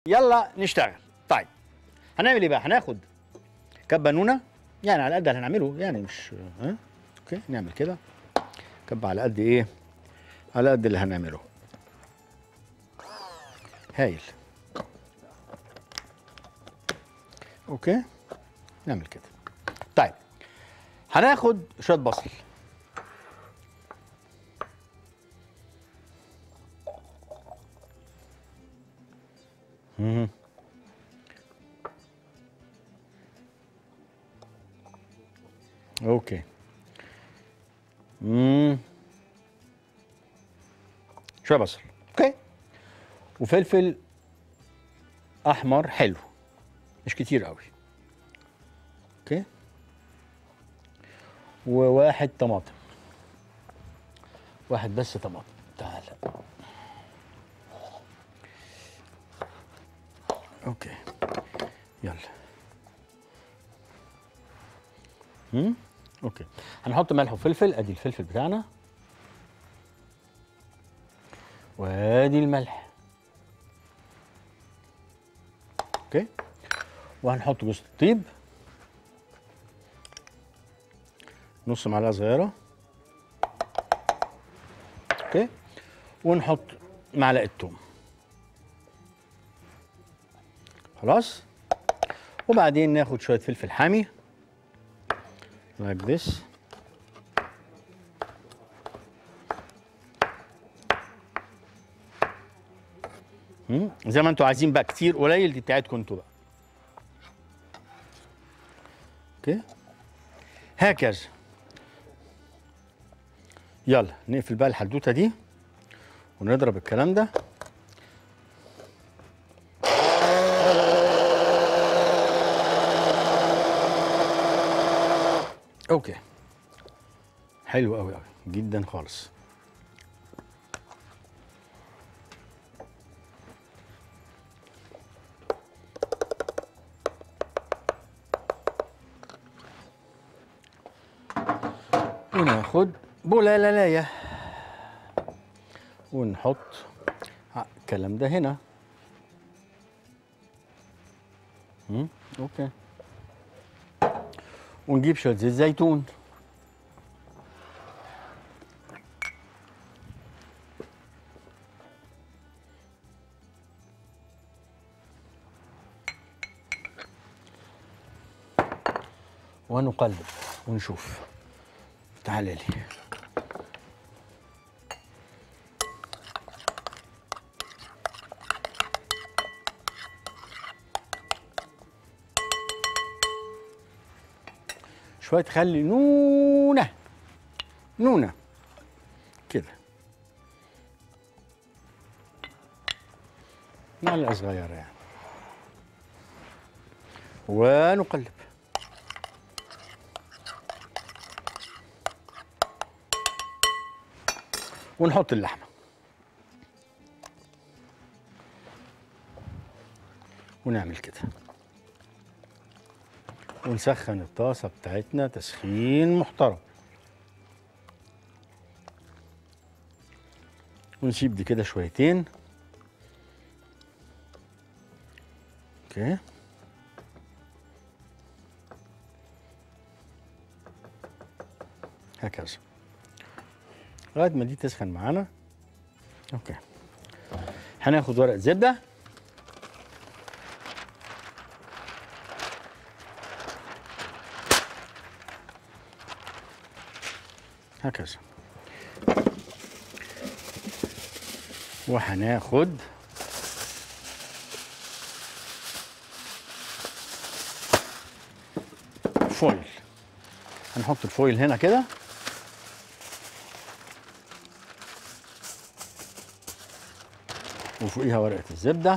يلا نشتغل طيب هنعمل ايه بقى هناخد كبه نونه يعني على قد اللي هنعمله يعني مش ها اوكي نعمل كده كبه على قد ايه على قد اللي هنعمله هايل اوكي نعمل كده طيب هناخد شويه بصل مهم. اوكي امم شويه بصل اوكي وفلفل احمر حلو مش كتير قوي اوكي وواحد طماطم واحد بس طماطم تعال اوكي يلا هم اوكي هنحط ملح وفلفل ادي الفلفل بتاعنا وادي الملح اوكي وهنحط جوز الطيب نص معلقه صغيره اوكي ونحط معلقه توم خلاص وبعدين ناخد شويه فلفل حامي like this مم، زي ما انتوا عايزين بقى كتير قليل دي بتاعتكم انتوا بقى اوكي هكذا يلا نقفل بقى الحدوته دي ونضرب الكلام ده اوكي حلو قوي قوي جدا خالص وناخد بولالة ونحط الكلام ده هنا مم، اوكي ونجيب شويه زيت زيتون ونقلب ونشوف تعال لي شويه خلي نونه نونه كده معلقه صغيره يعني ونقلب ونحط اللحمه ونعمل كده ونسخن الطاسه بتاعتنا تسخين محترم ونسيب دي كده شويتين اوكي هكذا لغايه ما دي تسخن معانا اوكي هناخد ورق زبده هكذا وهناخد فويل هنحط الفويل هنا كده وفوقيها ورقة الزبدة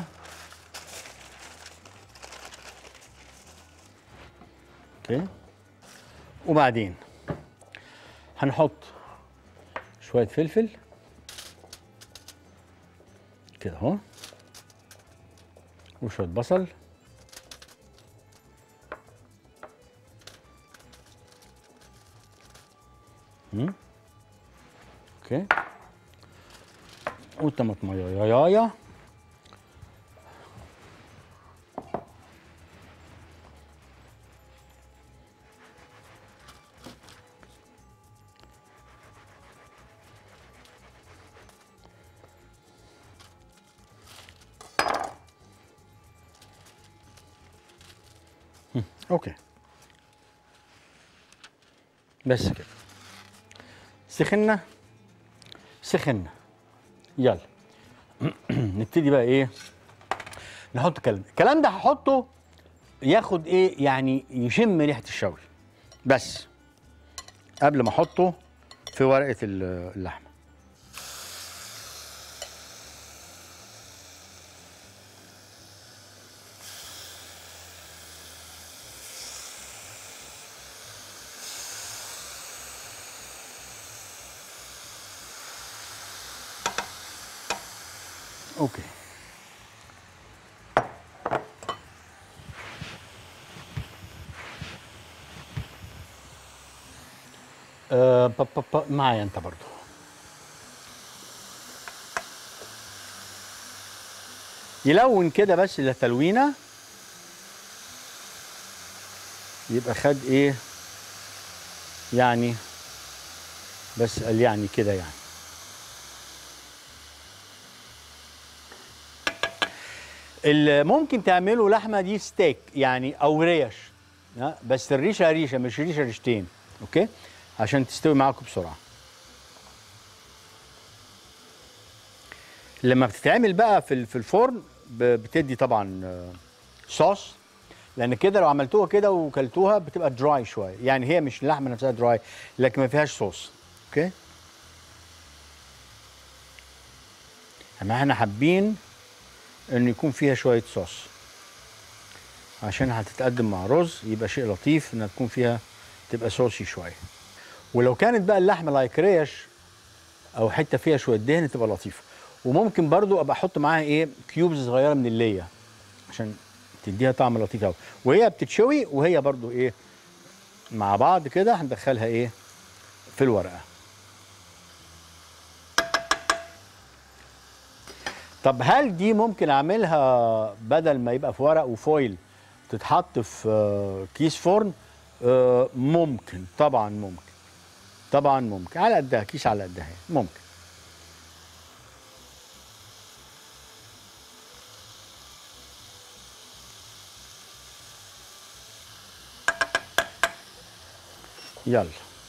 اوكي وبعدين هنحط شوية فلفل كده اهو وشوية بصل مم. اوكي وطماطمايه اوكي بس كده سخنا سخنا يلا نبتدي بقى ايه نحط الكلام ده الكلام ده هحطه ياخد ايه يعني يشم ريحه الشوي بس قبل ما احطه في ورقه ال- اللحمه اوكي أه با با با معايا انت برضو يلون كده بس لتلوينه يبقى خد ايه يعني بس قال يعني كده يعني اللي ممكن تعملوا لحمه دي ستيك يعني او ريش ها؟ بس الريشه ريشه مش ريشه ريشتين اوكي عشان تستوي معاكم بسرعه لما بتتعمل بقى في ال- في الفرن ب- بتدي طبعا آه، صوص لان كده لو عملتوها كده وكلتوها بتبقى دراي شويه يعني هي مش اللحمه نفسها دراي لكن ما فيهاش صوص اوكي اما احنا حابين ان يكون فيها شويه صوص عشان هتتقدم مع رز يبقى شيء لطيف انها تكون فيها تبقى صوصي شويه ولو كانت بقى اللحمه لايك ريش او حته فيها شويه دهن تبقى لطيفه وممكن برضو ابقى احط معاها ايه كيوبز صغيره من الليه عشان تديها طعم لطيف قوي وهي بتتشوي وهي برضو ايه مع بعض كده هندخلها ايه في الورقه طب هل دي ممكن اعملها بدل ما يبقى في ورق وفويل تتحط في آه، كيس فرن آه، ممكن طبعا ممكن طبعا ممكن على قدها كيس على قدها يعني. ممكن يلا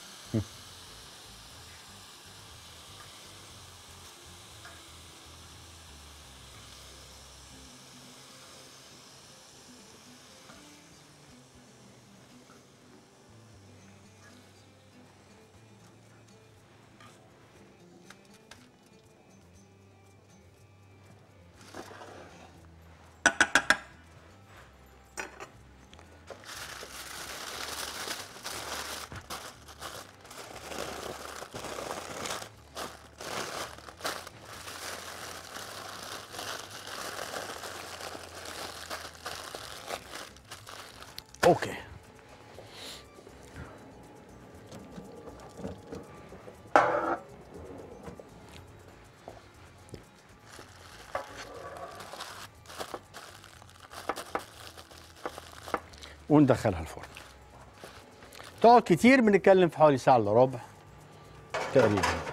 اوكي وندخلها الفرن تقعد كتير بنتكلم في حوالي ساعة الا ربع تقريبا